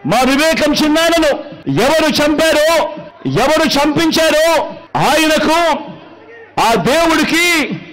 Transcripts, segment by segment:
మా వివేకం చిన్నానను ఎవరు చంపారో ఎవరు చంపించారో ఆయనకు ఆ దేవుడికి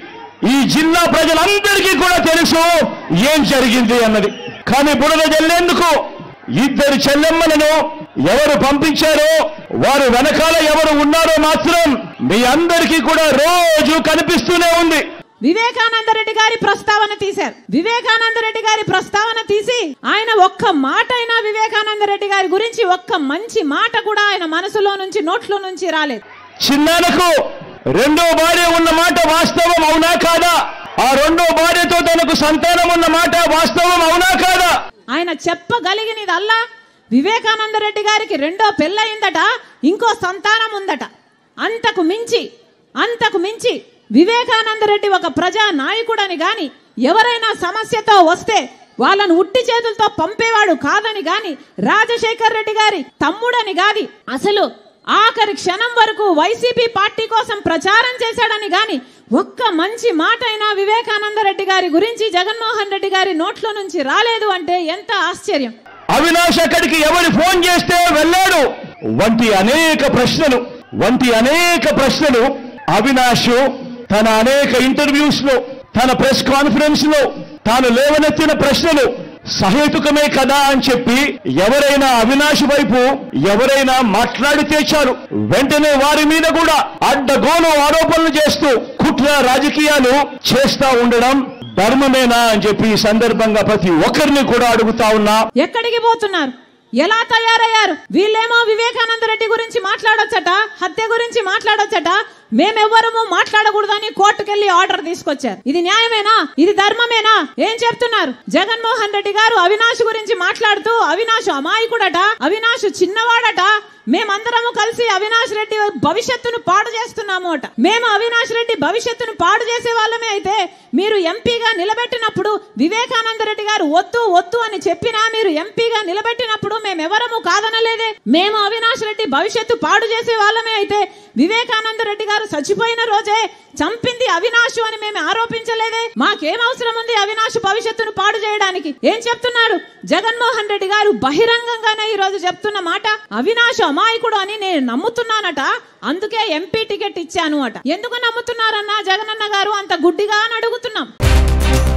ఈ జిల్లా ప్రజలందరికీ కూడా తెలుసు ఏం జరిగింది అన్నది కానీ బుడద జల్లేందుకు ఇద్దరు చెల్లెమ్మలను ఎవరు పంపించారో వారు వెనకాల ఎవరు ఉన్నారో మాత్రం మీ అందరికీ కూడా రోజు కనిపిస్తూనే ఉంది వివేకానంద రెడ్డి గారి ప్రస్తావన తీశారు వివేకానంద రెడ్డి గారి ప్రస్తావన తీసి ఆయన ఒక్క మాట అయినా వివేకానంద రెడ్డి గారి గురించి ఒక్క మంచి మాట కూడా ఆయన మనసులో నుంచి నోట్లో నుంచి రాలేదు చిన్నానకు రెండో భార్య ఉన్న మాట వాస్తవం అవునా కాదా ఆ రెండో భార్యతో తనకు సంతానం ఉన్న మాట వాస్తవం అవునా కాదా ఆయన చెప్పగలిగినదల్లా వివేకానంద రెడ్డి గారికి రెండో పెళ్ళయిందట ఇంకో సంతానం ఉందట అంతకు మించి అంతకు మించి వివేకానంద రెడ్డి ఒక ప్రజా నాయకుడని గాని ఎవరైనా సమస్యతో వస్తే వాళ్ళను ఉట్టి చేతులతో పంపేవాడు కాదని గాని రాజశేఖర్ రెడ్డి గారి తమ్ముడని గాని అసలు ఆఖరి క్షణం వరకు వైసీపీ పార్టీ కోసం ప్రచారం చేశాడని గాని ఒక్క మంచి మాట అయినా వివేకానంద రెడ్డి గారి గురించి జగన్మోహన్ రెడ్డి గారి నోట్లో నుంచి రాలేదు అంటే ఎంత ఆశ్చర్యం అవినాష్ అక్కడికి ఎవరు ఫోన్ చేస్తే వెళ్ళాడు వంటి అనేక ప్రశ్నలు వంటి అనేక ప్రశ్నలు అవినాష్ తన అనేక ఇంటర్వ్యూస్ లో తన ప్రెస్ కాన్ఫరెన్స్ లో తాను లేవనెత్తిన ప్రశ్నలు సహేతుకమే కదా అని చెప్పి ఎవరైనా అవినాష్ వైపు ఎవరైనా మాట్లాడితే చాలు వెంటనే వారి మీద కూడా అడ్డగోలు ఆరోపణలు చేస్తూ కుట్ర రాజకీయాలు చేస్తా ఉండడం ధర్మమేనా అని చెప్పి ఈ సందర్భంగా ప్రతి ఒక్కరిని కూడా అడుగుతా ఉన్నా ఎక్కడికి పోతున్నారు ఎలా తయారయ్యారు వీళ్ళేమో వివేకానంద రెడ్డి గురించి మాట్లాడొచ్చట హత్య గురించి మాట్లాడొచ్చట మేమెవ్వరము మాట్లాడకూడదని కోర్టుకెళ్లి ఆర్డర్ తీసుకొచ్చారు ఇది న్యాయమేనా ఇది ధర్మమేనా ఏం చెప్తున్నారు జగన్మోహన్ రెడ్డి గారు అవినాష్ గురించి మాట్లాడుతూ అవినాష్ అమాయకుడట అవినాష్ చిన్నవాడట మేమందరము కలిసి అవినాష్ రెడ్డి భవిష్యత్తును పాడు చేస్తున్నాము అట మేము అవినాష్ రెడ్డి భవిష్యత్తును పాడు చేసే వాళ్ళమే అయితే మీరు ఎంపీగా నిలబెట్టినప్పుడు వివేకానంద రెడ్డి గారు వద్దు వద్దు అని చెప్పినా మీరు ఎంపీగా నిలబెట్టినప్పుడు మేమెవరము కాదనలేదే మేము అవినాష్ రెడ్డి భవిష్యత్తు పాడు చేసే వాళ్ళమే అయితే వివేకానంద రెడ్డి గారు చచ్చిపోయిన రోజే చంపింది అవినాష్ అని మేము ఆరోపించలేదే మాకేం అవసరం ఉంది అవినాష్ భవిష్యత్తును పాడు చేయడానికి ఏం చెప్తున్నారు జగన్మోహన్ రెడ్డి గారు బహిరంగంగానే ఈ రోజు చెప్తున్న మాట అవినాష్ అమాయకుడు అని నేను నమ్ముతున్నానట అందుకే ఎంపీ టికెట్ ఇచ్చాను అట ఎందుకు నమ్ముతున్నారన్నా జగనన్న గారు అంత గుడ్డిగా అని అడుగుతున్నాం